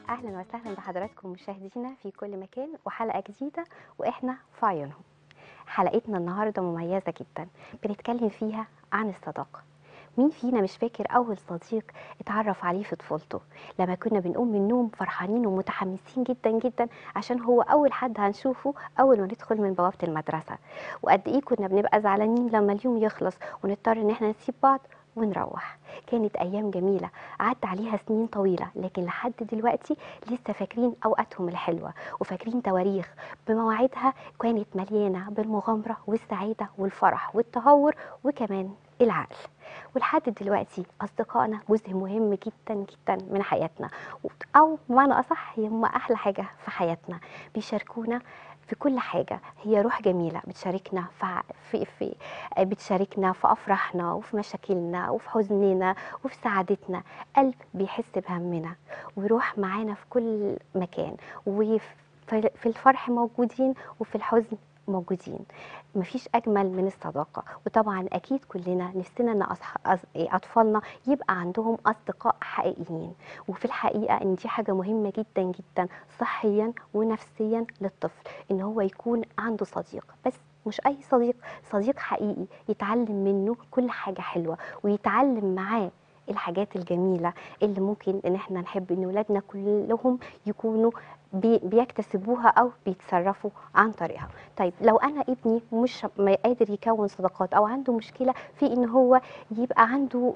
اهلا وسهلا بحضراتكم مشاهدينا في كل مكان وحلقه جديده واحنا في عيونهم حلقتنا النهارده مميزه جدا بنتكلم فيها عن الصداقه مين فينا مش فاكر اول صديق اتعرف عليه في طفولته لما كنا بنقوم من النوم فرحانين ومتحمسين جدا جدا عشان هو اول حد هنشوفه اول ما ندخل من بوابه المدرسه وقد ايه كنا بنبقى زعلانين لما اليوم يخلص ونضطر ان احنا نسيب بعض ونروح كانت ايام جميله عدى عليها سنين طويله لكن لحد دلوقتي لسه فاكرين اوقاتهم الحلوه وفاكرين تواريخ بمواعيدها كانت مليانه بالمغامره والسعاده والفرح والتهور وكمان العقل ولحد دلوقتي اصدقائنا جزء مهم جدا جدا من حياتنا او بمعنى اصح هم احلى حاجه في حياتنا بيشاركونا في كل حاجه هي روح جميله بتشاركنا في في, في بتشاركنا في افراحنا وفي مشاكلنا وفي حزننا وفي سعادتنا قلب بيحس بهمنا ويروح معانا في كل مكان وفي في الفرح موجودين وفي الحزن موجودين مفيش اجمل من الصداقه وطبعا اكيد كلنا نفسنا ان أصح... أص... اطفالنا يبقى عندهم اصدقاء حقيقيين وفي الحقيقه ان دي حاجه مهمه جدا جدا صحيا ونفسيا للطفل ان هو يكون عنده صديق بس مش اي صديق صديق حقيقي يتعلم منه كل حاجه حلوه ويتعلم معاه الحاجات الجميله اللي ممكن ان احنا نحب ان ولادنا كلهم يكونوا بي بيكتسبوها او بيتصرفوا عن طريقها طيب لو انا ابني مش قادر يكون صداقات او عنده مشكله في ان هو يبقى عنده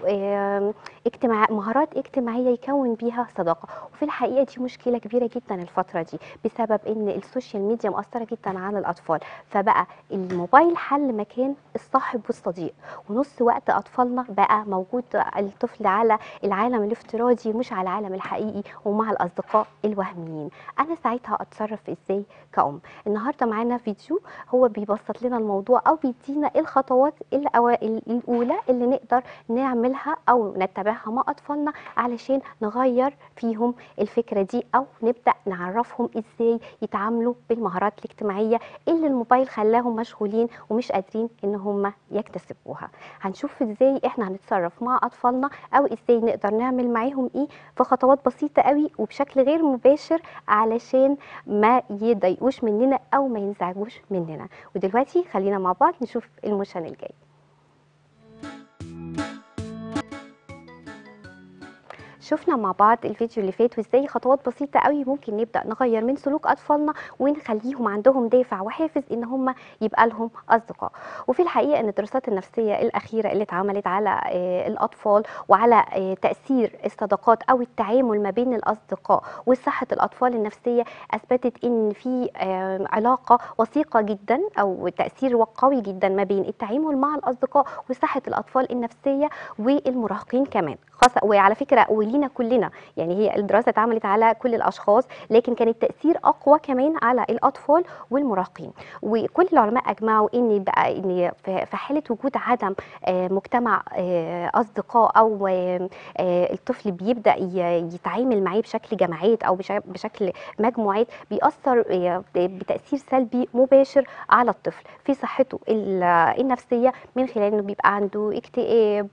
اجتماع مهارات اجتماعيه يكون بيها صداقه وفي الحقيقه دي مشكله كبيره جدا الفتره دي بسبب ان السوشيال ميديا مؤثره جدا على الاطفال فبقى الموبايل حل مكان الصاحب والصديق ونص وقت اطفالنا بقى موجود الطفل على العالم الافتراضي مش على العالم الحقيقي ومع الاصدقاء الوهميين انا ساعتها اتصرف ازاي كأم النهارده معانا فيديو هو بيبسط لنا الموضوع او بيدينا الخطوات الاولى اللي نقدر نعملها او نتبعها مع اطفالنا علشان نغير فيهم الفكره دي او نبدا نعرفهم ازاي يتعاملوا بالمهارات الاجتماعيه اللي الموبايل خلاهم مشغولين ومش قادرين ان هم يكتسبوها هنشوف ازاي احنا هنتصرف مع اطفالنا او ازاي نقدر نعمل معاهم ايه في خطوات بسيطه قوي وبشكل غير مباشر علشان ما يضايقوش مننا او ما ينزعجوش مننا ودلوقتي خلينا مع بعض نشوف الموشن الجاي شفنا مع بعض الفيديو اللي فات وازاي خطوات بسيطه قوي ممكن نبدا نغير من سلوك اطفالنا ونخليهم عندهم دافع وحافز ان هم يبقى لهم اصدقاء وفي الحقيقه ان الدراسات النفسيه الاخيره اللي اتعملت على الاطفال وعلى تاثير الصداقات او التعامل ما بين الاصدقاء وصحه الاطفال النفسيه اثبتت ان في علاقه وثيقه جدا او تاثير قوي جدا ما بين التعامل مع الاصدقاء وصحه الاطفال النفسيه والمراهقين كمان خاصه وعلى فكره ولينا كلنا يعني هي الدراسه اتعملت على كل الاشخاص لكن كان التاثير اقوى كمان على الاطفال والمراهقين وكل العلماء اجمعوا ان بقى ان في حاله وجود عدم مجتمع اصدقاء او الطفل بيبدا يتعامل معاه بشكل جماعات او بشكل مجموعات بيأثر بتاثير سلبي مباشر على الطفل في صحته النفسيه من خلال انه بيبقى عنده اكتئاب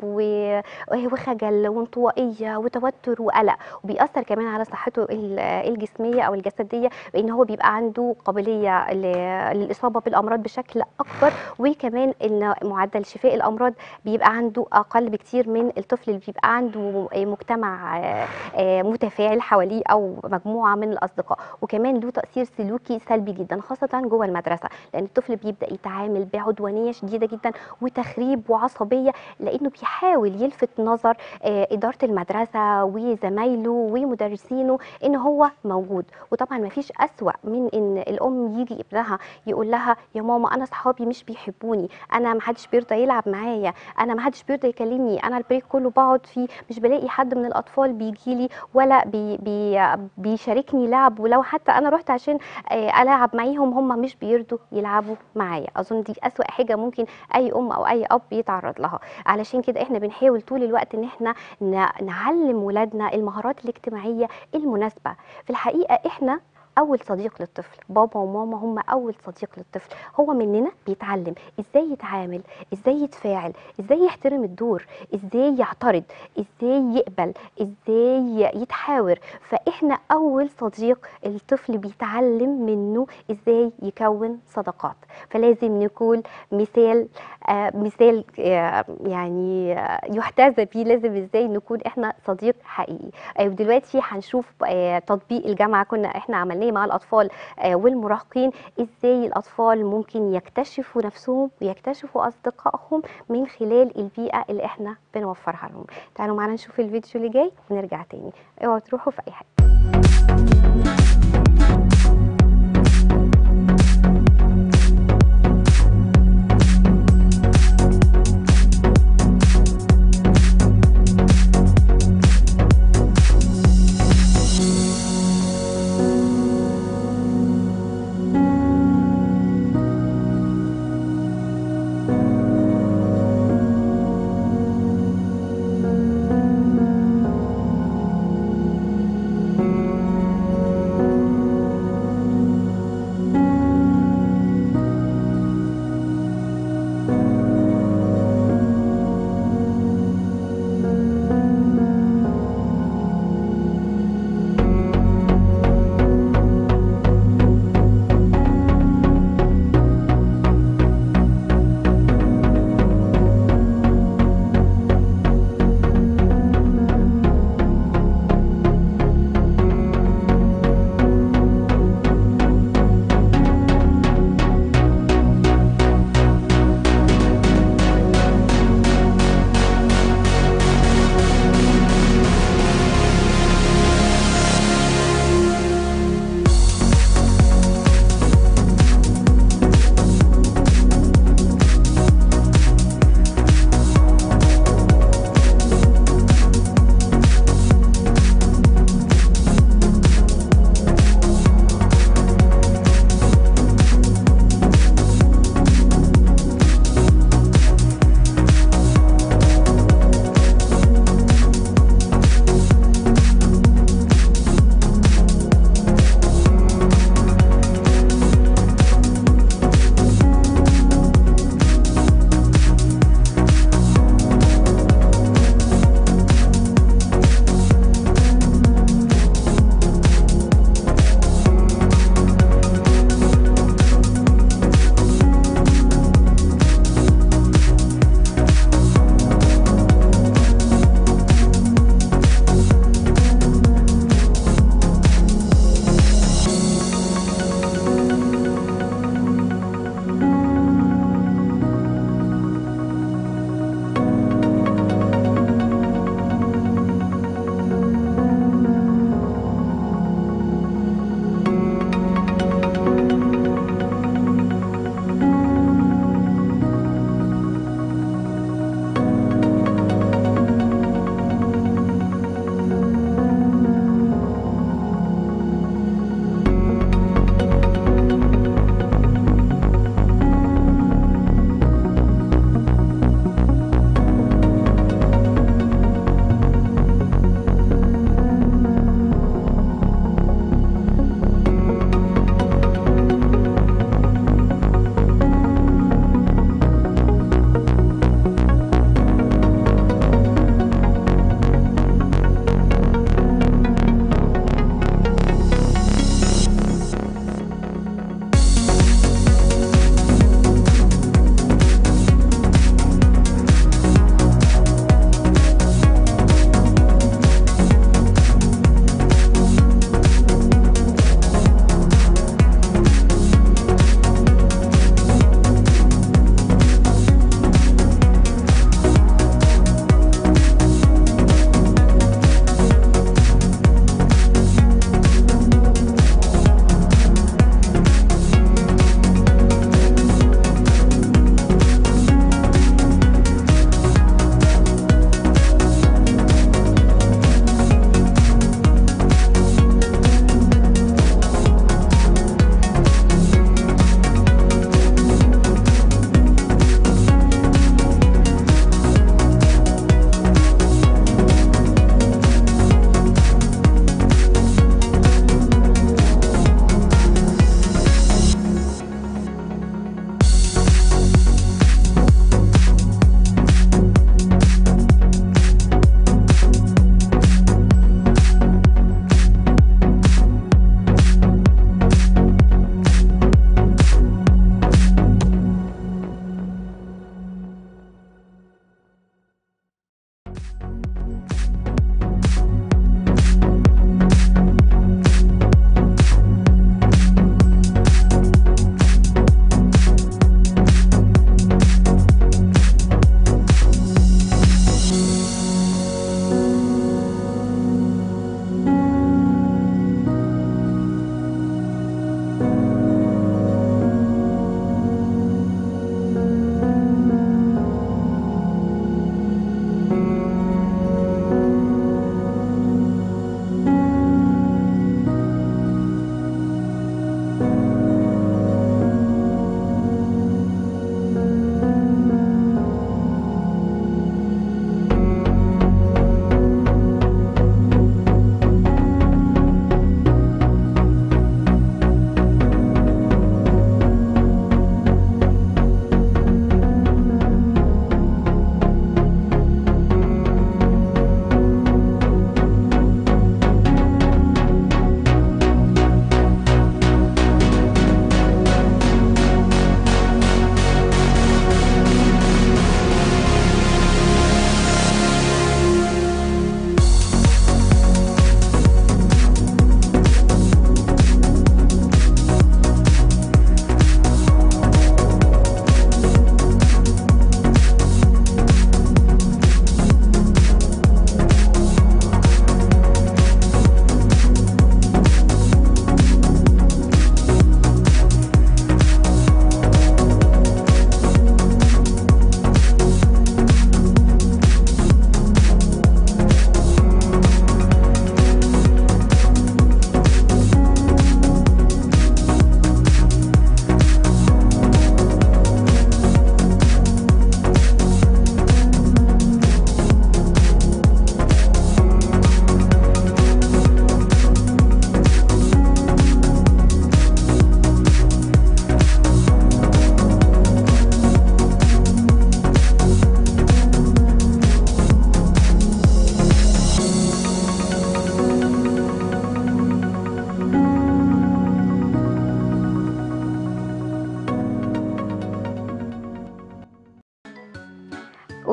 وخجل وانطوائيه وتوتر وقلق وبيأثر كمان على صحته الجسميه او الجسديه بان هو بيبقى عنده قابليه للاصابه بالامراض بشكل اكبر وكمان ان معدل شفاء الامراض بيبقى عنده اقل بكتير من الطفل اللي بيبقى عنده مجتمع متفاعل حواليه او مجموعه من الاصدقاء وكمان له تاثير سلوكي سلبي جدا خاصه جوه المدرسه لان الطفل بيبدا يتعامل بعدوانيه شديده جدا وتخريب وعصبيه لانه بيحاول يلفت نظر اداره المدرسه وزمايله ومدرسينه ان هو موجود وطبعا ما فيش اسوا من ان الام يجي ابنها يقول لها يا ماما انا اصحابي مش بيحبوني انا ما حدش بيرضى يلعب معايا انا ما حدش بيرضى يكلمني انا البريك كله بقعد فيه مش بلاقي حد من الاطفال بيجي لي ولا بي بي بيشاركني لعب ولو حتى انا رحت عشان العب معاهم هم مش بيرضوا يلعبوا معايا اظن دي اسوا حاجه ممكن اي ام او اي اب يتعرض لها علشان كده احنا بنحاول طول الوقت ان احنا نعلم ولادنا المهارات الاجتماعيه المناسبه في الحقيقه احنا اول صديق للطفل بابا وماما هم اول صديق للطفل هو مننا بيتعلم ازاي يتعامل ازاي يتفاعل ازاي يحترم الدور ازاي يعترض ازاي يقبل ازاي يتحاور فاحنا اول صديق الطفل بيتعلم منه ازاي يكون صداقات فلازم نكون مثال آه مثال آه يعني آه يحتذى بيه لازم ازاي نكون احنا صديق حقيقي آه ودلوقتي هنشوف آه تطبيق الجامعه كنا احنا عملناه مع الاطفال آه والمراهقين ازاي الاطفال ممكن يكتشفوا نفسهم ويكتشفوا اصدقائهم من خلال البيئه اللي احنا بنوفرها لهم تعالوا معانا نشوف الفيديو اللي جاي ونرجع تاني اوعوا تروحوا في اي حاجه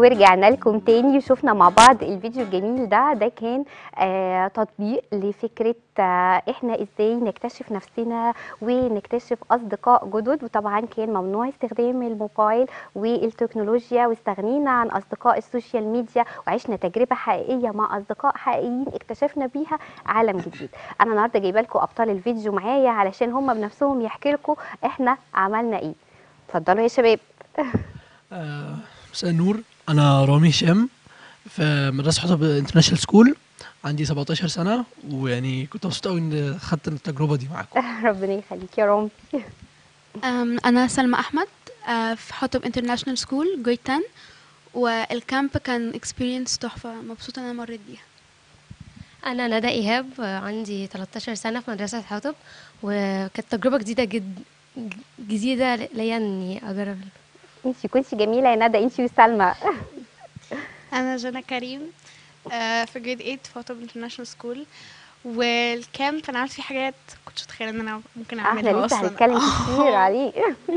ورجعنا لكم تاني وشفنا مع بعض الفيديو الجميل ده ده كان آه تطبيق لفكرة آه احنا ازاي نكتشف نفسنا ونكتشف اصدقاء جدد وطبعا كان ممنوع استخدام الموبايل والتكنولوجيا واستغنينا عن اصدقاء السوشيال ميديا وعشنا تجربة حقيقية مع اصدقاء حقيقيين اكتشفنا بيها عالم جديد انا النهارده جايبه لكم ابطال الفيديو معايا علشان هم بنفسهم يحكي لكم احنا عملنا ايه اتفضلوا يا شباب آه، مساء النور انا رامي هشام في مدرسه حطب انترناشونال سكول عندي 17 سنه ويعني كنت مبسوط قوي ان خدت التجربه دي معاكم ربنا يخليك يا رامي أم، أنا سلمى أحمد آه، في حطب انترناشونال سكول جريد 10 والكامب كان اكسبيرينس تحفة مبسوطة إن أنا مريت بيها أنا ندى إيهاب آه، عندي 13 سنة في مدرسة حطب وكانت تجربة جديدة جد جديدة ليا إني أجرب انتي كنتي جميله يا ندى انتي وسلمى انا جنى كريم آه، في جريد 8 في فوتوب انترناشونال سكول والكامب انا عملت فيه حاجات كنتش متخيله ان انا ممكن احنا اعملها لسه اصلا هنتكلم كتير عليه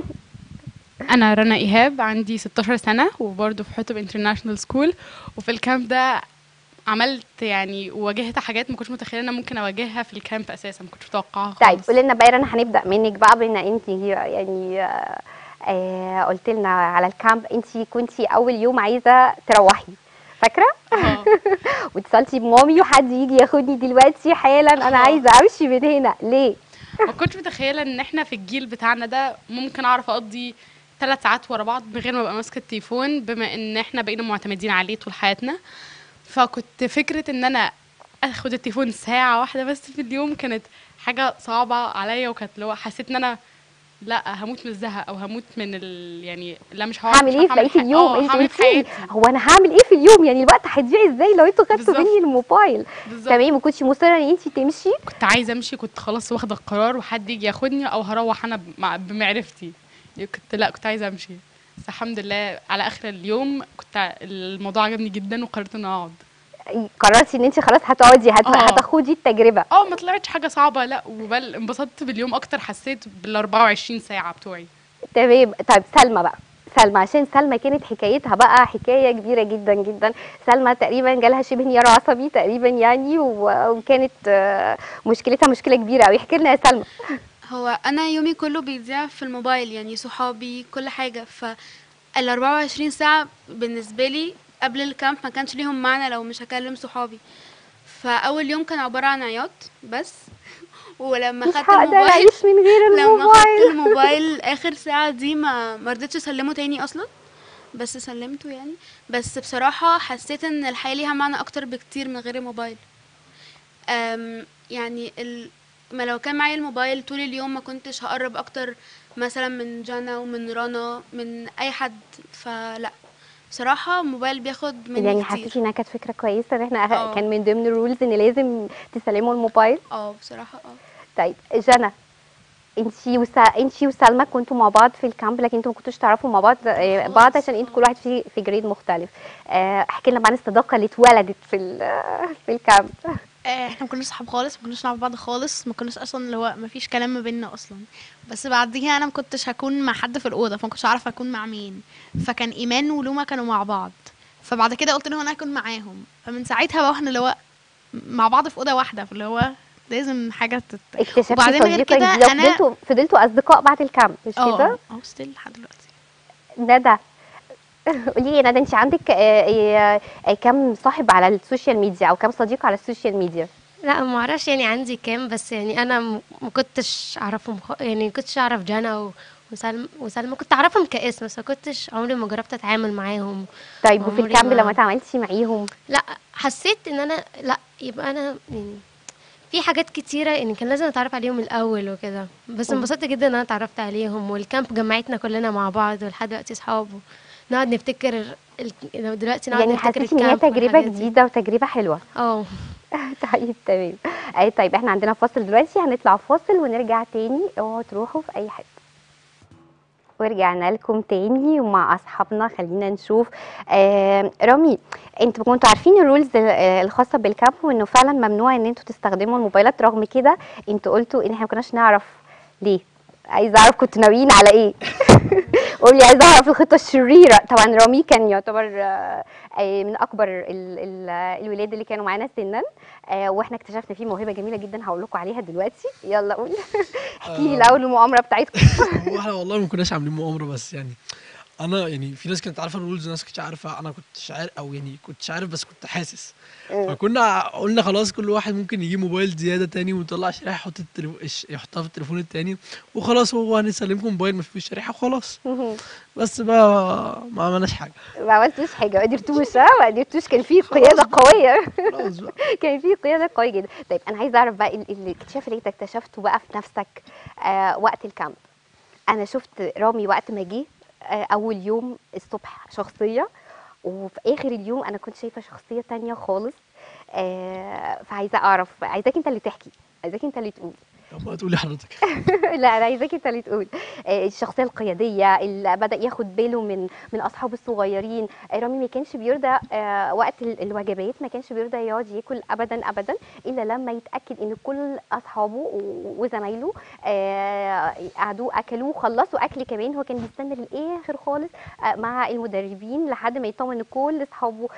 انا رنا ايهاب عندي 16 سنه وبرضه في حطب انترناشونال سكول وفي الكامب ده عملت يعني واجهت حاجات ما كنتش متخيله ان انا ممكن اواجهها في الكامب اساسا ما كنتش متوقعها خالص طيب قولي لنا بقى يا رنا هنبدا منك بقى بما انت يعني آه، آه قلت لنا على الكامب انت كنتي اول يوم عايزه تروحي فاكره آه. واتصلتي بمامي وحد يجي ياخدني دلوقتي حالا انا آه. عايزه امشي من هنا ليه ما كنتش متخيله ان احنا في الجيل بتاعنا ده ممكن اعرف اقضي ثلاث ساعات ورا بعض من غير ما ابقى ماسكه التليفون بما ان احنا بقينا معتمدين عليه طول حياتنا فكنت فكره ان انا اخد التليفون ساعه واحده بس في اليوم كانت حاجه صعبه عليا وكانت اللي هو حسيت ان انا لا هموت من الزهق او هموت من ال يعني لا مش هعرف هعمل مش ايه في هعمل بقيه حاجة. اليوم آه، انت هعمل في قلتي حياتي هو انا هعمل ايه في اليوم يعني الوقت هيضيع ازاي لو انتوا خدتوا بالظبط. مني الموبايل بالظبط تمام وكنتي مصره ان انت تمشي كنت عايزه امشي كنت خلاص واخده القرار وحد يجي ياخدني او هروح انا بمع- بمعرفتي كنت لا كنت عايزه امشي بس الحمد لله على اخر اليوم كنت ع- الموضوع عجبني جدا وقررت ان أنا اقعد قررتي ان انت خلاص هتقعدي هت... آه. هتاخدي التجربه اه ما طلعتش حاجه صعبه لا وبل انبسطت باليوم اكتر حسيت بال 24 ساعه بتوعي تمام طيب سلمى بقى سلمى عشان سلمى كانت حكايتها بقى حكايه كبيره جدا جدا سلمى تقريبا جالها شبه انهيار عصبي تقريبا يعني و- وكانت آه، مشكلتها مشكله كبيره قوي احكي لنا يا سلمى هو أنا يومي كله بيضيع في الموبايل يعني صحابي كل حاجة ف ال 24 ساعة بالنسبة لي قبل الكامب ما كانش ليهم معنى لو مش هكلم صحابي فأول يوم كان عبارة عن عياط بس ولما مش خدت هقدر الموبايل اعيش من غير لما الموبايل خدت الموبايل اخر ساعه دي ما ما رضيتش اسلمه تاني اصلا بس سلمته يعني بس بصراحه حسيت ان الحياه ليها معنى اكتر بكتير من غير الموبايل أم يعني ال... ما لو كان معايا الموبايل طول اليوم ما كنتش هقرب اكتر مثلا من جانا ومن رنا من اي حد فلا بصراحه الموبايل بياخد مني يعني كتير حسيتي انها كانت فكره كويسه ان احنا آه. كان من ضمن الرولز ان لازم تسلموا الموبايل اه بصراحه اه طيب جنى انتي وسا... انتي وسلمى كنتوا مع بعض في الكامب لكن انتوا ما كنتوش تعرفوا مع بعض آه، بعض عشان انتوا كل واحد في في جريد مختلف آه، احكي لنا بقى عن الصداقه اللي اتولدت في ال- في الكامب آه، احنا ما كناش صحاب خالص ما كناش نعرف بعض خالص ما كناش اصلا اللي هو ما فيش كلام ما بيننا اصلا بس بعديها انا ما كنتش هكون مع حد في الاوضه فما كنتش عارفه اكون مع مين فكان ايمان ولوما كانوا مع بعض فبعد كده قلت لهم انا هكون معاهم فمن ساعتها بقى واحنا اللي هو مع بعض في اوضه واحده فاللي هو لازم حاجه تت... اكتشفتي وبعدين غير صديقه كده جديده أنا- وفضلتوا فضلتوا اصدقاء بعد الكامب مش كده؟ اه اه ستيل لحد دلوقتي ندى قولي لي يا ندى انت عندك آه، آه، كم صاحب على السوشيال ميديا او كم صديق على السوشيال ميديا؟ لا ما اعرفش يعني عندي كام بس يعني انا م- ما كنتش اعرفهم خ... يعني ما كنتش اعرف جانا و... وسلمى وسلمى كنت اعرفهم كاسم بس ما كنتش عمري ما جربت اتعامل معاهم طيب وفي عمري الكامب ما- لما اتعاملتي معاهم لا حسيت ان انا لا يبقى انا يعني في حاجات كتيرة يعني كان لازم اتعرف عليهم الاول وكده بس انبسطت جدا ان انا اتعرفت عليهم والكامب جمعتنا كلنا مع بعض ولحد دلوقتي صحاب نقعد نفتكر ال... لو دلوقتي نقعد يعني نفتكر حسيتي ان هي الكامب تجربه والحاجات دي. جديده وتجربه حلوه اه طيب تمام اي طيب احنا عندنا فاصل دلوقتي هنطلع فاصل ونرجع تاني اوعوا تروحوا في اي حته ورجعنا لكم تاني ومع اصحابنا خلينا نشوف آه رامي انتوا كنتوا عارفين الرولز ال- آه، الخاصه بالكامب وانه فعلا ممنوع ان انتوا تستخدموا الموبايلات رغم كده انتوا قلتوا ان احنا ما كناش نعرف ليه عايزه اعرف كنتوا ناويين على ايه قولي عايزه اعرف الخطه الشريره طبعا رامي كان يعتبر آه، آه، من اكبر ال ال الولاد اللي كانوا معانا سنا آه، واحنا اكتشفنا فيه موهبه جميله جدا هقول لكم عليها دلوقتي يلا قولي احكي لي آه. الاول المؤامره بتاعتكم هو احنا والله ما كناش عاملين مؤامره بس يعني انا يعني في ناس كانت عارفه الرولز وناس كانتش عارفه انا كنتش عارف او يعني كنتش عارف بس كنت حاسس فكنا قلنا خلاص كل واحد ممكن يجيب موبايل زياده تاني ويطلع شريحه يحط التليفون يحطها في التليفون التاني وخلاص هو هنسلمكم موبايل ما فيهوش شريحه وخلاص بس بقى ما عملناش حاجه ما عملتوش حاجه ما قدرتوش ها ما قدرتوش كان في قياده قويه خلاص بقى كان في قياده قويه جدا طيب انا عايزه اعرف بقى ال- الاكتشاف اللي انت اكتشفته بقى في نفسك آه وقت الكامب انا شفت رامي وقت ما جه آه اول يوم الصبح شخصيه وفي اخر اليوم انا كنت شايفه شخصيه تانية خالص آه فعايزه اعرف عايزاك انت اللي تحكي عايزاك انت اللي تقول طب ما تقولي حضرتك لا انا عايزاك انت اللي تقول آه، الشخصيه القياديه اللي بدا ياخد باله من من اصحابه الصغيرين آه، رامي ما كانش بيرضى آه، وقت ال- الوجبات ما كانش بيرضى يقعد ياكل ابدا ابدا الا لما يتاكد ان كل اصحابه و- وزمايله آه، قعدوا اكلوا وخلصوا اكل كمان هو كان بيستنى للاخر خالص آه، مع المدربين لحد ما يطمن ان كل اصحابه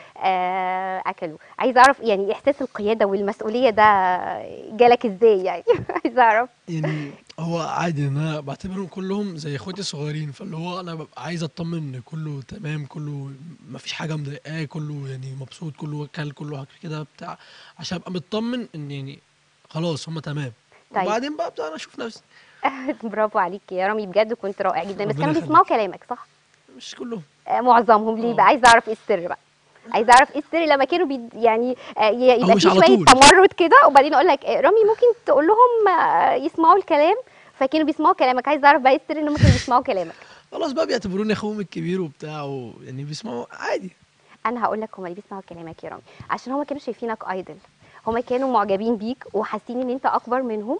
آه، اكلوا عايزه اعرف يعني احساس القياده والمسؤوليه ده جالك ازاي يعني عايزه اعرف يعني هو عادي ان انا بعتبرهم كلهم زي اخواتي الصغيرين فاللي هو انا ببقى عايز اطمن ان كله تمام كله ما فيش حاجه مضايقاه كله يعني مبسوط كله كل كله كده بتاع عشان ابقى مطمن ان يعني خلاص هم تمام طيب. وبعدين بقى ابدا انا اشوف نفسي برافو عليك يا رامي بجد كنت رائع جدا بس ربنا كانوا يخليك. بيسمعوا كلامك صح مش كلهم آه، معظمهم ليه آه. بقى عايزه اعرف ايه السر بقى عايزه اعرف ايه السر لما كانوا بي يعني آه، ي- يبقى مش في على شويه طول. تمرد كده وبعدين اقول لك آه، رامي ممكن تقول لهم آه، يسمعوا الكلام فكانوا بيسمعوا كلامك عايزه اعرف بقى ايه السر انهم كانوا بيسمعوا كلامك خلاص بقى بيعتبروني اخوهم الكبير وبتاع و- يعني بيسمعوا عادي انا هقول لك هم اللي بيسمعوا كلامك يا رامي عشان هم كانوا شايفينك ايدل هم كانوا معجبين بيك وحاسين ان انت اكبر منهم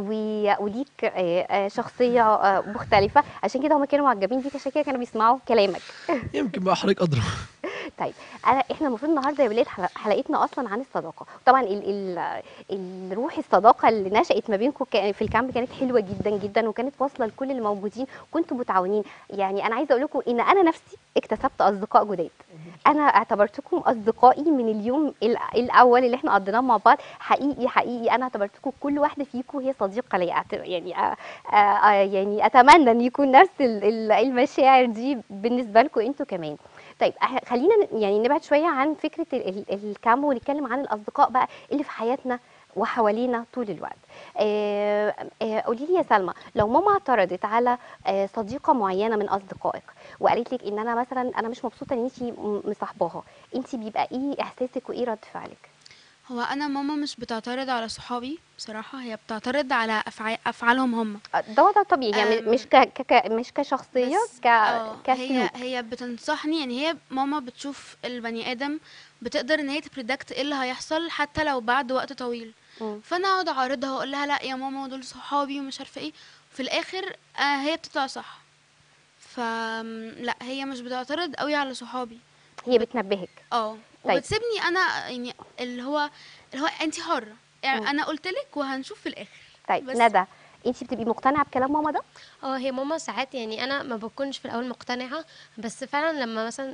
و- وليك آه، آه، شخصيه آه، مختلفه عشان كده هم كانوا معجبين بيك عشان كده كانوا بيسمعوا كلامك يمكن بقى حضرتك ادرى طيب انا احنا المفروض النهارده يا ولاد حلق- حلقتنا اصلا عن الصداقه طبعا ال ال الروح الصداقه اللي نشات ما بينكم كا- في الكامب كانت حلوه جدا جدا وكانت واصله لكل اللي موجودين كنتوا متعاونين يعني انا عايزه اقول لكم ان انا نفسي اكتسبت اصدقاء جداد انا اعتبرتكم اصدقائي من اليوم ال- الاول اللي احنا قضيناه مع بعض حقيقي حقيقي انا اعتبرتكم كل واحده فيكم هي صديقه ليا أعت- يعني آه آه آه يعني اتمنى ان يكون نفس ال- ال- المشاعر دي بالنسبه لكم انتوا كمان طيب أه- خلينا ن- يعني نبعد شويه عن فكره ال- ال- الكام ونتكلم عن الاصدقاء بقى اللي في حياتنا وحوالينا طول الوقت آه، آه، قولي لي يا سلمى لو ماما اعترضت على آه، صديقه معينه من اصدقائك وقالت لك ان انا مثلا انا مش مبسوطه ان انت مصاحباها انت بيبقى ايه احساسك وايه رد فعلك هو انا ماما مش بتعترض على صحابي بصراحه هي بتعترض على أفعال افعالهم هم آه، ده وضع طبيعي يعني أم، مش ك ك ك- مش كشخصيه بس ك آه، هي كسلوك هي بتنصحني يعني هي ماما بتشوف البني ادم بتقدر ان هي تبريدكت ايه اللي هيحصل حتى لو بعد وقت طويل مم. فانا اقعد اعارضها واقول لها لا يا ماما دول صحابي ومش عارفه ايه في الاخر آه هي بتطلع صح ف لا هي مش بتعترض قوي على صحابي هي بتنبهك اه طيب. وبتسيبني انا يعني اللي هو اللي هو انت حره يعني مم. انا قلت لك وهنشوف في الاخر طيب بس. ندى انت بتبقي مقتنعه بكلام ماما ده اه هي ماما ساعات يعني انا ما بكونش في الاول مقتنعه بس فعلا لما مثلا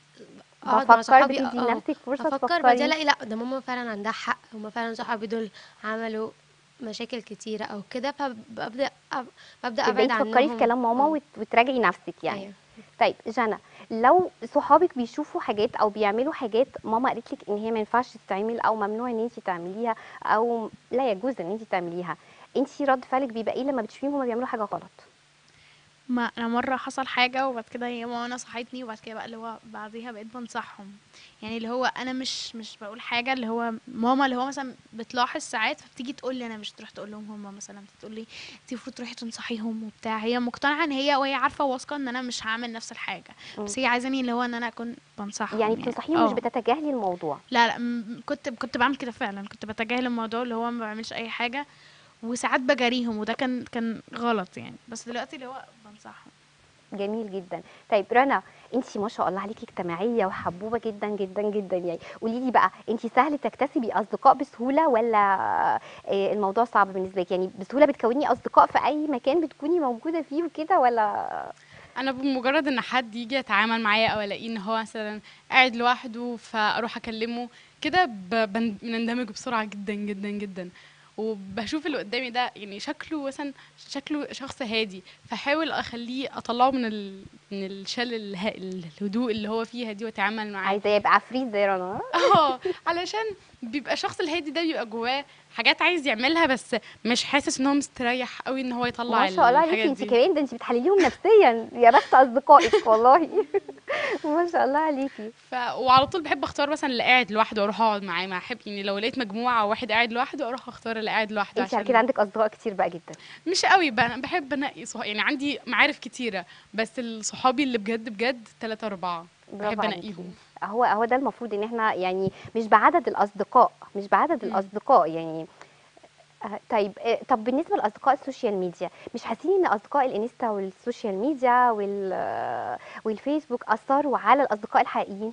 اقعد مع بفكر صحابي بتدي اه لنفسك فرصه افكر تفكري بعدين الاقي لا ده ماما فعلا عندها حق هما فعلا صحابي دول عملوا مشاكل كتيره او كده فببدا أب- ببدا تبداي ابعد تفكري عنهم في كلام ماما اه. وت- وتراجعي نفسك يعني أيوة. طيب جنى لو صحابك بيشوفوا حاجات او بيعملوا حاجات ماما قالت لك ان هي ما ينفعش تتعمل او ممنوع ان انت تعمليها او لا يجوز ان انت تعمليها انت رد فعلك بيبقى ايه لما بتشوفيهم هما بيعملوا حاجه غلط ما انا مره حصل حاجه وبعد كده هي ماما نصحتني وبعد كده بقى اللي هو بعديها بقيت بنصحهم يعني اللي هو انا مش مش بقول حاجه اللي هو ماما اللي هو مثلا بتلاحظ ساعات فبتيجي تقول لي انا مش تروح تقول لهم هم مثلا بتقول لي انت المفروض تروحي تنصحيهم وبتاع هي مقتنعه ان هي وهي عارفه واثقه ان انا مش هعمل نفس الحاجه بس هي عايزاني اللي هو ان انا اكون بنصحهم يعني بتنصحيهم مش اه. بتتجاهلي الموضوع لا لا م- كنت كنت بعمل كده فعلا كنت بتجاهل الموضوع اللي هو ما بعملش اي حاجه وساعات بجاريهم وده كان كان غلط يعني بس دلوقتي اللي هو بنصحهم جميل جدا طيب رنا انت ما شاء الله عليكي اجتماعيه وحبوبه جدا جدا جدا يعني قولي لي بقى انت سهل تكتسبي اصدقاء بسهوله ولا آه، الموضوع صعب بالنسبه لك يعني بسهوله بتكوني اصدقاء في اي مكان بتكوني موجوده فيه وكده ولا انا بمجرد ان حد يجي يتعامل معايا او الاقيه ان هو مثلا قاعد لوحده فاروح اكلمه كده ب- بن- بنندمج بسرعه جدا جدا جدا وبشوف اللي قدامي ده يعني شكله مثلا شكله شخص هادي فحاول اخليه اطلعه من ال... من الشل اله... الهدوء اللي هو فيها دي واتعامل معاه عايزه يبقى عفريت زي رنا اه علشان بيبقى الشخص الهادي ده بيبقى جواه حاجات عايز يعملها بس مش حاسس ان هو مستريح قوي ان هو يطلع ما شاء الله عليكي الحاجات انت دي. كمان ده انت بتحلليهم نفسيا يا بخت اصدقائك والله ما شاء الله عليكي ف... وعلى طول بحب اختار مثلا اللي قاعد لوحده واروح اقعد معاه ما احب يعني لو لقيت مجموعه وواحد قاعد لوحده اروح اختار اللي قاعد لوحده انت على كده عندك اصدقاء كتير بقى جدا مش قوي بقى انا بحب انقي صح... يعني عندي معارف كتيره بس صحابي اللي بجد بجد ثلاثة أربعة برافو بحب عليكي. انقيهم هو هو ده المفروض ان احنا يعني مش بعدد الاصدقاء مش بعدد مم. الاصدقاء يعني آه، طيب آه، طب بالنسبه لاصدقاء السوشيال ميديا مش حاسين ان اصدقاء الانستا والسوشيال ميديا وال آه، والفيسبوك اثروا على الاصدقاء الحقيقيين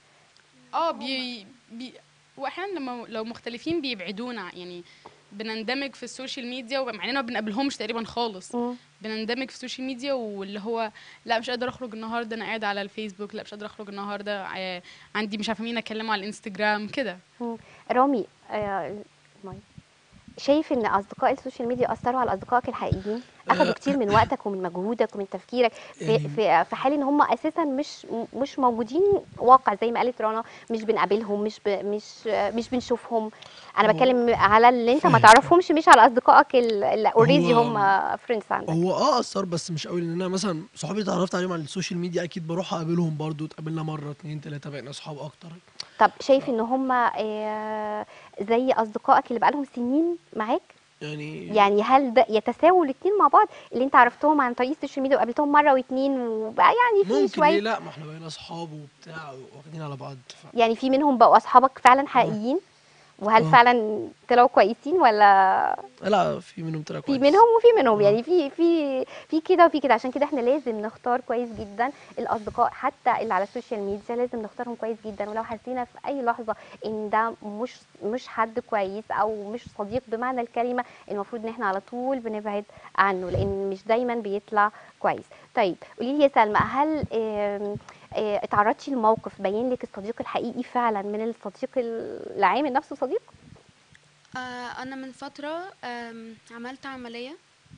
اه بي... بي... واحيانا لما لو مختلفين بيبعدونا يعني بنندمج في السوشيال ميديا ومع اننا ما بنقابلهمش تقريبا خالص مم. بنندمج في السوشيال ميديا واللي هو لا مش قادر اخرج النهارده انا قاعده على الفيسبوك لا مش قادر اخرج النهارده آه، عندي مش عارفه مين اكلمه على الانستجرام كده مم. رامي آه، ماي. شايف ان اصدقاء السوشيال ميديا اثروا على اصدقائك الحقيقيين اخذوا آه. كتير من وقتك ومن مجهودك ومن تفكيرك في يعني- في في حال ان هم اساسا مش مش موجودين واقع زي ما قالت رنا مش بنقابلهم مش ب مش مش بنشوفهم انا هو- بتكلم على اللي انت ما فاهم. تعرفهمش مش على اصدقائك اللي اوريدي هو- هم فريندز عندك هو اه اثر بس مش قوي لان انا مثلا صحابي اللي اتعرفت عليهم على السوشيال ميديا اكيد بروح اقابلهم برضو اتقابلنا مره اتنين تلاته بقينا اصحاب اكتر طب شايف ان هم آه، زي اصدقائك اللي بقالهم سنين معاك يعني يعني هل ده يتساووا الاثنين مع بعض اللي انت عرفتهم عن طريق السوشيال ميديا وقابلتهم مره واثنين وبقى يعني في ممكن ليه شويه لا ما احنا بقينا اصحاب وبتاع واخدين على بعض ف... يعني في منهم بقوا اصحابك فعلا حقيقيين وهل آه. فعلا طلعوا كويسين ولا لا في منهم طلع في كويس منهم وفي منهم آه. يعني في في في كده وفي كده عشان كده احنا لازم نختار كويس جدا الاصدقاء حتى اللي على السوشيال ميديا لازم نختارهم كويس جدا ولو حسينا في اي لحظه ان ده مش مش حد كويس او مش صديق بمعنى الكلمه المفروض ان احنا على طول بنبعد عنه لان مش دايما بيطلع كويس طيب قولي لي يا سلمى هل آم، آه، اتعرضتي لموقف بين لك الصديق الحقيقي فعلا من الصديق اللي عامل نفسه صديق آه، انا من فتره آم، عملت عمليه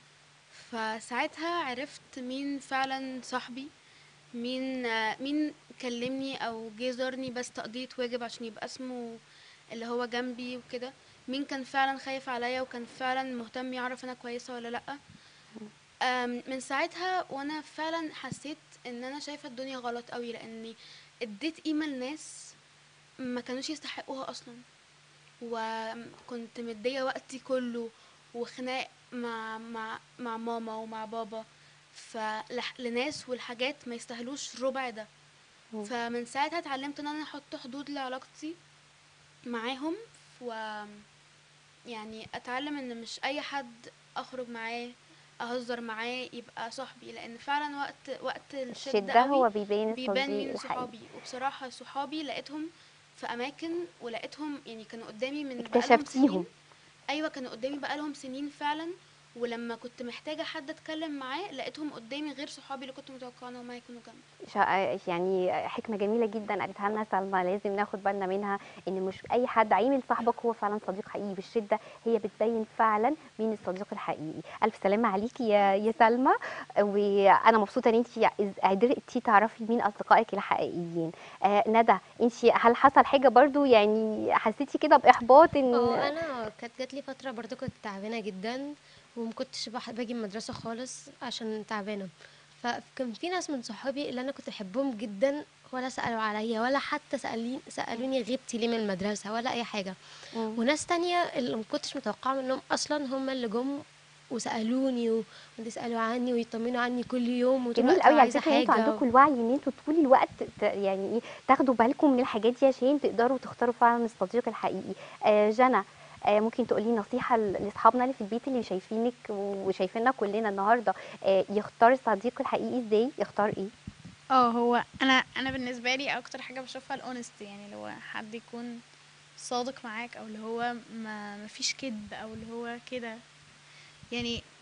فساعتها عرفت مين فعلا صاحبي مين آه، مين كلمني او جه زارني بس تقضية واجب عشان يبقى اسمه اللي هو جنبي وكده مين كان فعلا خايف عليا وكان فعلا مهتم يعرف انا كويسه ولا لا آم، من ساعتها وانا فعلا حسيت ان انا شايفه الدنيا غلط قوي لاني اديت قيمه لناس ما كانوش يستحقوها اصلا وكنت مديه وقتي كله وخناق مع مع مع ماما ومع بابا فلناس والحاجات ما يستاهلوش ربع ده مم. فمن ساعتها اتعلمت ان انا احط حدود لعلاقتي معاهم و يعني اتعلم ان مش اي حد اخرج معاه اهزر معاه يبقى صاحبي لان فعلا وقت وقت الشده الشده قوي هو بيبين بيبان الصديق مين الحقيقي صحابي وبصراحة صحابي لقيتهم في أماكن ولقيتهم يعني كانوا قدامي من بقالهم اكتشفتيهم. سنين أيوة كانوا قدامي بقالهم سنين فعلا ولما كنت محتاجة حد أتكلم معاه لقيتهم قدامي غير صحابي اللي كنت متوقعة إن هما يكونوا جنبي شا- يعني حكمة جميلة جدا قالتها لنا سلمى لازم ناخد بالنا منها ان مش اي حد عيمل صاحبك هو فعلا صديق حقيقي بالشدة هي بتبين فعلا مين الصديق الحقيقي الف سلامة عليكي يا يا سلمى وانا مبسوطة ان انت قدرتي تعرفي مين اصدقائك الحقيقيين آه ندى انت هل حصل حاجة برضو يعني حسيتي كده باحباط ان اه انا كانت جات لي فتره برضو كنت تعبانه جدا وما كنتش بح- باجي من المدرسه خالص عشان تعبانه فكان في ناس من صحابي اللي انا كنت بحبهم جدا ولا سالوا عليا ولا حتى سالين سالوني غبتي ليه من المدرسه ولا اي حاجه مم. وناس تانية اللي ما كنتش متوقعه منهم اصلا هم اللي جم وسالوني ويسالوا عني ويطمنوا عني كل يوم وطول جميل الوقت قوي على عايزة فكره ان انتوا حاجة. عندكم الوعي ان انتوا طول الوقت ت- يعني ايه تاخدوا بالكم من الحاجات دي عشان تقدروا تختاروا فعلا الصديق الحقيقي آه جنى آه ممكن تقولي نصيحه ل- لاصحابنا اللي في البيت اللي شايفينك وشايفيننا كلنا النهارده آه يختار الصديق الحقيقي ازاي يختار ايه اه هو انا انا بالنسبه لي اكتر حاجه بشوفها الاونست يعني اللي هو حد يكون صادق معاك او اللي هو ما مفيش كذب او اللي هو كده يعني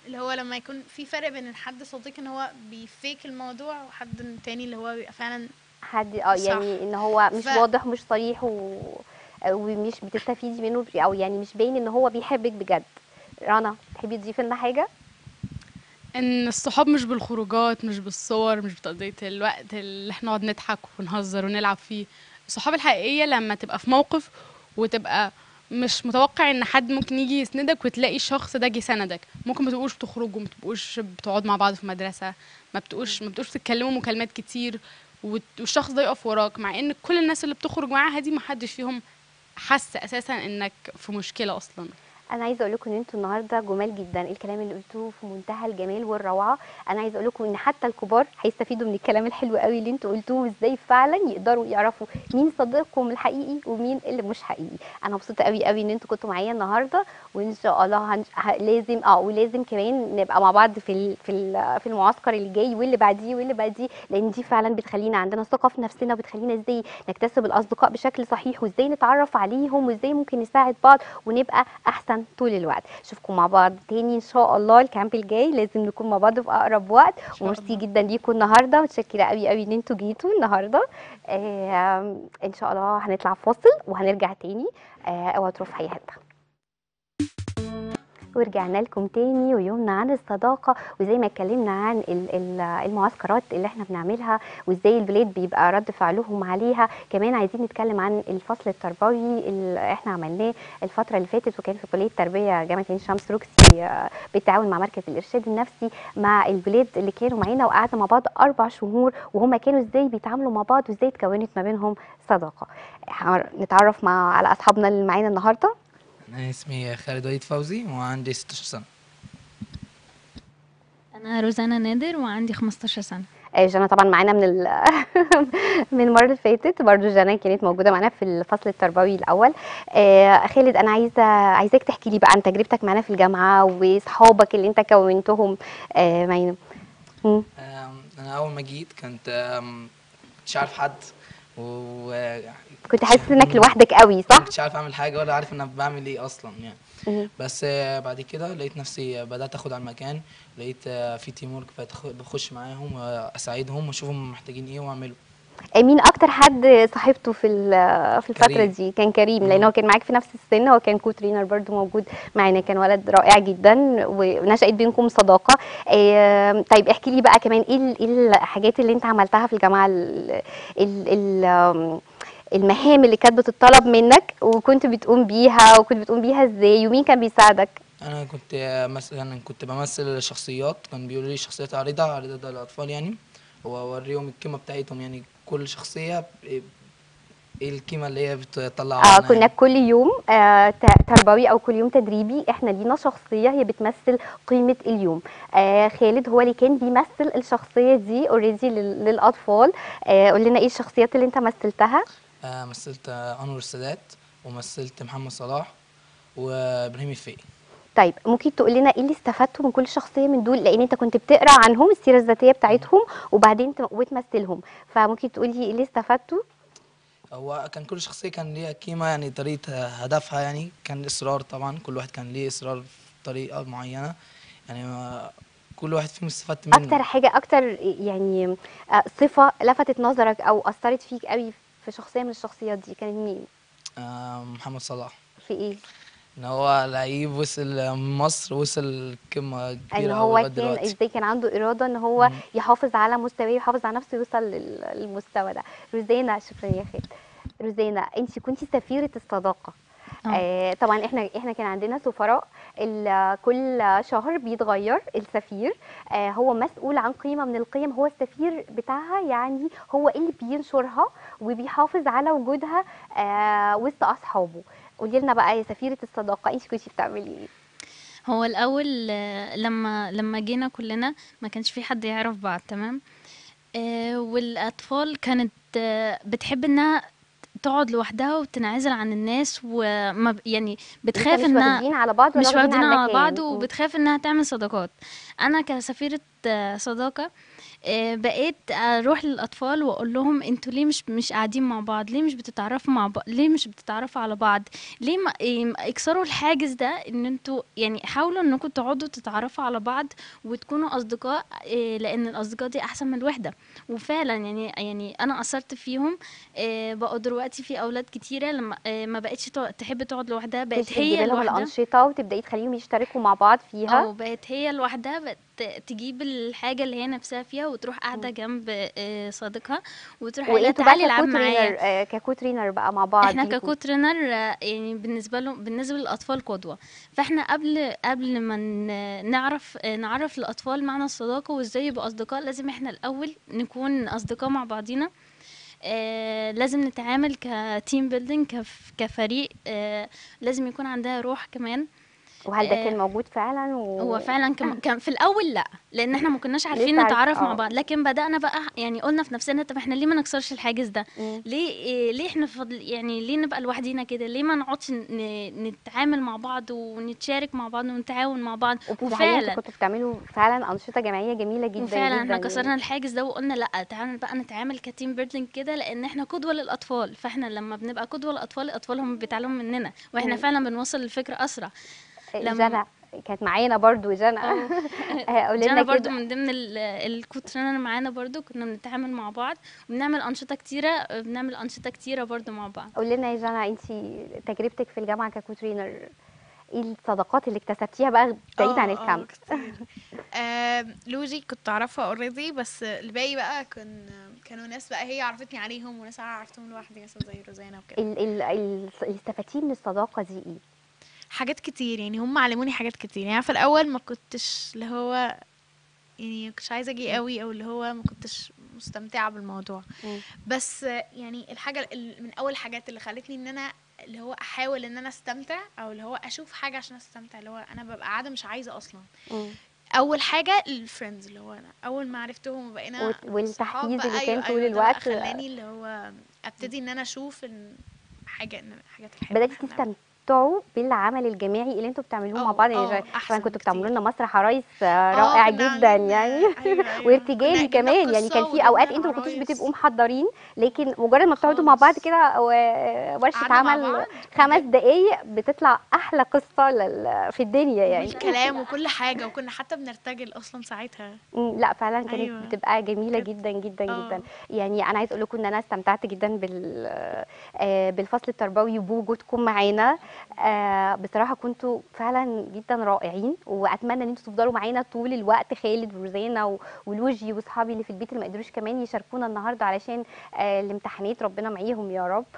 اللي هو لما يكون في فرق بين الحد صديق ان هو بيفيك الموضوع وحد تاني اللي هو بيبقى فعلا حد اه صح. يعني ان هو مش ف- واضح مش صريح و... ومش بتستفيدي منه او يعني مش باين ان هو بيحبك بجد رنا تحبي تضيفي لنا حاجه ان الصحاب مش بالخروجات مش بالصور مش بتقضية الوقت اللي احنا نقعد نضحك ونهزر ونلعب فيه الصحاب الحقيقية لما تبقى في موقف وتبقى مش متوقع ان حد ممكن يجي يسندك وتلاقي الشخص ده جه سندك ممكن ما تبقوش بتخرجوا ما تبقوش بتقعدوا مع بعض في مدرسة ما بتبقوش ما بتبقوش بتتكلموا مكالمات كتير وت- والشخص ده يقف وراك مع ان كل الناس اللي بتخرج معاها دي محدش فيهم حس اساسا انك في مشكلة اصلا انا عايزه اقول لكم ان انتوا النهارده جمال جدا الكلام اللي قلتوه في منتهى الجمال والروعه انا عايزه اقول لكم ان حتى الكبار هيستفيدوا من الكلام الحلو قوي اللي انتوا قلتوه وازاي فعلا يقدروا يعرفوا مين صديقكم الحقيقي ومين اللي مش حقيقي انا مبسوطه قوي قوي ان انتوا كنتوا معايا النهارده وان شاء الله هن... ه... لازم اه ولازم كمان نبقى مع بعض في ال... في ال... في المعسكر اللي جاي واللي بعديه واللي بعديه لان دي فعلا بتخلينا عندنا ثقه في نفسنا وبتخلينا ازاي نكتسب الاصدقاء بشكل صحيح وازاي نتعرف عليهم وازاي ممكن نساعد بعض ونبقى احسن طول الوقت اشوفكم مع بعض تاني ان شاء الله الكامب الجاي لازم نكون مع بعض في اقرب وقت وميرسي جدا ليكم النهارده متشكره قوي قوي ان انتوا جيتوا النهارده آه ان شاء الله هنطلع فاصل وهنرجع تاني آه اوعوا تروحوا في اي حته ورجعنا لكم تاني ويومنا عن الصداقة وزي ما اتكلمنا عن ال- ال- المعسكرات اللي احنا بنعملها وازاي البلاد بيبقى رد فعلهم عليها كمان عايزين نتكلم عن الفصل التربوي اللي احنا عملناه الفترة اللي فاتت وكان في كلية تربية جامعة عين شمس روكسي آه، بالتعاون مع مركز الإرشاد النفسي مع البلاد اللي كانوا معانا وقعدنا مع بعض أربع شهور وهم كانوا ازاي بيتعاملوا مع بعض وازاي اتكونت ما بينهم صداقة هنر- نتعرف مع على أصحابنا اللي معانا النهارده أنا اسمي خالد وليد فوزي وعندي 16 سنة أنا روزانا نادر وعندي 15 سنة آه، جانا طبعا معانا من ال... من المره اللي فاتت برضو جانا كانت موجوده معانا في الفصل التربوي الاول آه، خالد انا عايزه عايزاك تحكي لي بقى عن تجربتك معانا في الجامعه واصحابك اللي انت كونتهم آه، معانا مم. أم، أنا أول ما جيت كنت أم، مش عارف حد و كنت حاسس انك لوحدك قوي صح مش عارف أعمل حاجة ولا عارف أنا بعمل إيه أصلا يعني مم. بس آه، بعد كده لقيت نفسي بدأت أخد على المكان لقيت آه، في تيم ورك بخش معاهم وأساعدهم وأشوفهم محتاجين إيه وأعمله آه، مين اكتر حد صاحبته في ال- في الفتره كريم. دي كان كريم لان مم. هو كان معاك في نفس السن هو كان كو ترينر برضو موجود معانا كان ولد رائع جدا ونشأت بينكم صداقه آه، طيب احكي لي بقى كمان ايه ال- ايه الحاجات اللي انت عملتها في الجامعه ال ال ال آم، المهام اللي كانت بتطلب منك وكنت بتقوم بيها وكنت بتقوم بيها ازاي ومين كان بيساعدك أنا كنت آه، مثلا كنت بمثل شخصيات كان بيقولوا لي شخصيات عريضة عريضة للأطفال يعني وأوريهم القيمة بتاعتهم يعني كل شخصية ب- إيه القيمة اللي هي بتطلع آه عنها كنا يعني. كل يوم آه ت- تربوي او كل يوم تدريبي احنا لينا شخصيه هي بتمثل قيمه اليوم آه خالد هو اللي كان بيمثل الشخصيه دي اوريدي للاطفال آه قول لنا ايه الشخصيات اللي انت مثلتها آه، مثلت آه، انور السادات ومثلت محمد صلاح وابراهيم الفقي طيب ممكن تقول لنا ايه اللي استفدته من كل شخصيه من دول لان انت كنت بتقرا عنهم السيره الذاتيه بتاعتهم وبعدين ت- وتمثلهم فممكن تقولي ايه اللي استفدته هو كان كل شخصيه كان ليها قيمه يعني طريقه هدفها يعني كان اصرار طبعا كل واحد كان ليه اصرار في طريقه معينه يعني آه، كل واحد فيهم استفدت منه اكتر حاجه اكتر يعني آه، صفه لفتت نظرك او اثرت فيك قوي في شخصيه من الشخصيات دي كانت مين آه، محمد صلاح في ايه ان هو لعيب وصل مصر وصل قمه ان كبيره هو أوي لغاية كان دلوقتي ازاي كان عنده اراده ان هو مم. يحافظ على مستواه ويحافظ على نفسه يوصل لل- للمستوى ده روزانا شكرا يا خالد روزانا انت كنتي سفيره الصداقه آه. آه طبعا احنا احنا كان عندنا سفراء ال- كل شهر بيتغير السفير آه هو مسؤول عن قيمه من القيم هو السفير بتاعها يعني هو اللي بينشرها وبيحافظ على وجودها آه وسط اصحابه قولي لنا بقى يا سفيره الصداقه انت كنتي بتعملي ايه هو الأول آه، لما لما جينا كلنا ما كانش في حد يعرف بعض تمام آه، والأطفال كانت آه، بتحب إنها تقعد لوحدها وتنعزل عن الناس وما ب- يعني بتخاف مش إنها واخدين على بعض ولا مش واخدين على المكان؟ بعض مم. وبتخاف انها تعمل صداقات انا كسفيرة آه، صداقة آه، بقيت اروح للاطفال واقول لهم انتوا ليه مش مش قاعدين مع بعض ليه مش بتتعرفوا مع بعض ليه مش بتتعرفوا على بعض ليه ما إيه، ما- اكسروا الحاجز ده ان انتوا يعني حاولوا انكم تقعدوا تتعرفوا على بعض وتكونوا اصدقاء إيه، لان الاصدقاء دي احسن من الوحده وفعلا يعني يعني انا اثرت فيهم إيه، بقوا دلوقتي في اولاد كتيره لما إيه، ما بقتش تق- تحب تقعد لوحدها بقت تجيبي هي لهم لوحدها الانشطه وتبداي تخليهم يشتركوا مع بعض فيها اه بقت هي لوحدها بقت تجيب الحاجه اللي هي نفسها فيها وتروح قاعده جنب آه، صديقها وتروح قايله وانتوا بقى تعالي العب ككو معايا ترينر آه، ككو ترينر بقى مع بعض احنا انتوا- ككو ترينر آه، يعني بالنسبه لهم بالنسبه للاطفال قدوه فاحنا قبل قبل ما ن- نعرف آه، نعرف الاطفال معنى الصداقه وازاي يبقوا اصدقاء لازم احنا الاول نكون اصدقاء مع بعضينا آه لازم نتعامل كتيم بيلدينج كف كفريق آه لازم يكون عندها روح كمان وهل ده آه، كان موجود فعلا و... هو فعلا كان كان في الاول لا لان احنا ما كناش عارفين لسه عارف- نتعرف مع آه. بعض لكن بدانا بقى يعني قلنا في نفسنا طب احنا ليه ما نكسرش الحاجز ده مم. ليه إيه ليه احنا فضل يعني ليه نبقى لوحدينا كده ليه ما نقعدش ن- نتعامل مع بعض ونتشارك مع بعض ونتعاون مع بعض وفعلا وفعلا كنتوا بتعملوا فعلا انشطه جماعيه جميله جدا وفعلا جدا احنا يعني. كسرنا الحاجز ده وقلنا لا تعالى بقى نتعامل كتيم بيردنج كده لان احنا قدوه للاطفال فاحنا لما بنبقى قدوه للاطفال الاطفال هم بيتعلموا مننا واحنا مم. فعلا بنوصل الفكره اسرع لما- جنى كانت معانا برضو جنى قولي جانا لنا برضو كده من ضمن ال- الكوترينر معانا برضو كنا بنتعامل مع بعض وبنعمل أنشطة كتيرة بنعمل أنشطة كتيرة برضو مع بعض قولي لنا يا جنى انت تجربتك في الجامعه ككو ترينر ايه الصداقات اللي اكتسبتيها بقى بعيد آه، عن آه، الكامب كتير. آم، لوجي كنت اعرفها اوريدي بس الباقي بقى كان كانوا ناس بقى هي عرفتني عليهم وناس انا عرفتهم لوحدي مثلا زي روزانا وكده ال- ال- ال- اللي استفدتيه من الصداقه دي ايه حاجات كتير يعني هم علموني حاجات كتير يعني في الاول ما كنتش اللي هو يعني ما كنتش عايزه اجي قوي او اللي هو ما كنتش مستمتعه بالموضوع مم. بس يعني الحاجه ال- من اول الحاجات اللي خلتني ان انا اللي هو احاول ان انا استمتع او اللي هو اشوف حاجه عشان استمتع اللي هو انا ببقى قاعده مش عايزه اصلا مم. اول حاجه الفريندز اللي هو انا اول ما عرفتهم وبقينا وال- صحاب والتحفيز بقى، اللي كان أيوة، طول أيوة، ده بقى الوقت. خلاني اللي هو ابتدي ان انا اشوف ان حاجه ان حاجات الحلوه بداتي إحنا بنعملها. تستمتعوا بالعمل الجماعي اللي انتوا بتعملوه مع آه، بعض يعني آه، جاي- طبعا أحسن كنتوا بتعملوا بكتير. لنا مسرح عرايس آه، آه، رائع كنا جدا عاملين- يعني أيوة، أيوة. وارتجالي كنا كمان جبنا يعني كان قصة في اوقات وجبنا انتوا ما كنتوش العرايس. بتبقوا محضرين لكن مجرد ما بتقعدوا مع بعض خالص. كده و- ورشه قعدنا مع عمل بعض خمس دقايق بتطلع احلى قصه لل- في الدنيا يعني والكلام وكل حاجه وكنا حتى بنرتجل اصلا ساعتها مم، لا فعلا كانت أيوة. بتبقى جميله كانت- جدا جدا آه. جدا يعني انا عايز اقول لكم ان انا استمتعت جدا بال آه، بالفصل التربوي وبوجودكم معانا آه، بصراحه كنتوا فعلا جدا رائعين واتمنى ان انتوا تفضلوا معانا طول الوقت خالد وروزانا و- ولوجي واصحابي اللي في البيت اللي ما قدروش كمان يشاركونا النهارده علشان آه، الامتحانات ربنا معيهم يا رب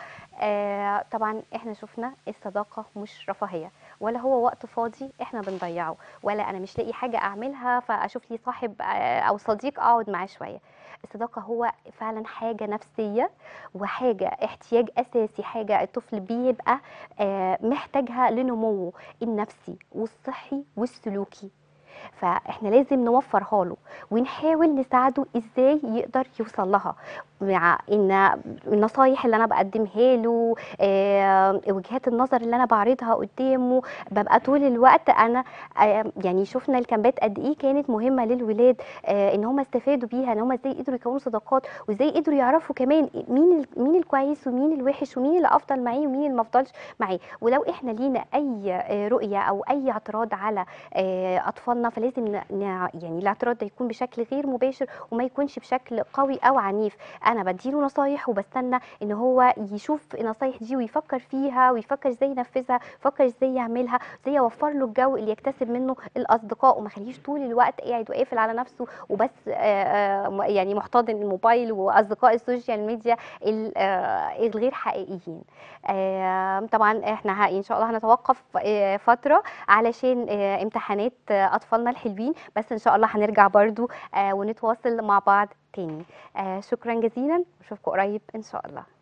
آه، طبعا احنا شفنا الصداقه مش رفاهيه ولا هو وقت فاضي احنا بنضيعه ولا انا مش لاقي حاجه اعملها فاشوف لي صاحب آه، او صديق اقعد معاه شويه الصداقه هو فعلا حاجه نفسيه وحاجه احتياج اساسي حاجه الطفل بيبقى آه، محتاجها لنموه النفسي والصحي والسلوكي فاحنا لازم نوفرها له ونحاول نساعده ازاي يقدر يوصل لها مع ان النصايح اللي انا بقدمها له آه، وجهات النظر اللي انا بعرضها قدامه ببقى طول الوقت انا آه، يعني شفنا الكامبات قد ايه كانت مهمه للولاد آه، ان هم استفادوا بيها ان هم ازاي قدروا يكونوا صداقات وازاي قدروا يعرفوا كمان مين ال- مين الكويس ومين الوحش ومين اللي افضل معاه ومين اللي ما افضلش معاه ولو احنا لينا اي آه، رؤيه او اي اعتراض على آه، اطفالنا فلازم ن- ن- يعني الاعتراض ده يكون بشكل غير مباشر وما يكونش بشكل قوي او عنيف انا بديله نصايح وبستنى ان هو يشوف النصايح دي ويفكر فيها ويفكر ازاي ينفذها يفكر ازاي يعملها ازاي اوفر له الجو اللي يكتسب منه الاصدقاء وما خليش طول الوقت قاعد وقافل على نفسه وبس آه، آه، م- يعني محتضن الموبايل واصدقاء السوشيال ميديا ال- آه، الغير حقيقيين آه، طبعا احنا ه- ان شاء الله هنتوقف آه، فتره علشان آه، امتحانات آه، اطفالنا الحلوين بس ان شاء الله هنرجع برضو آه، ونتواصل مع بعض تاني آه، شكرا جزيلا اشوفكم قريب ان شاء الله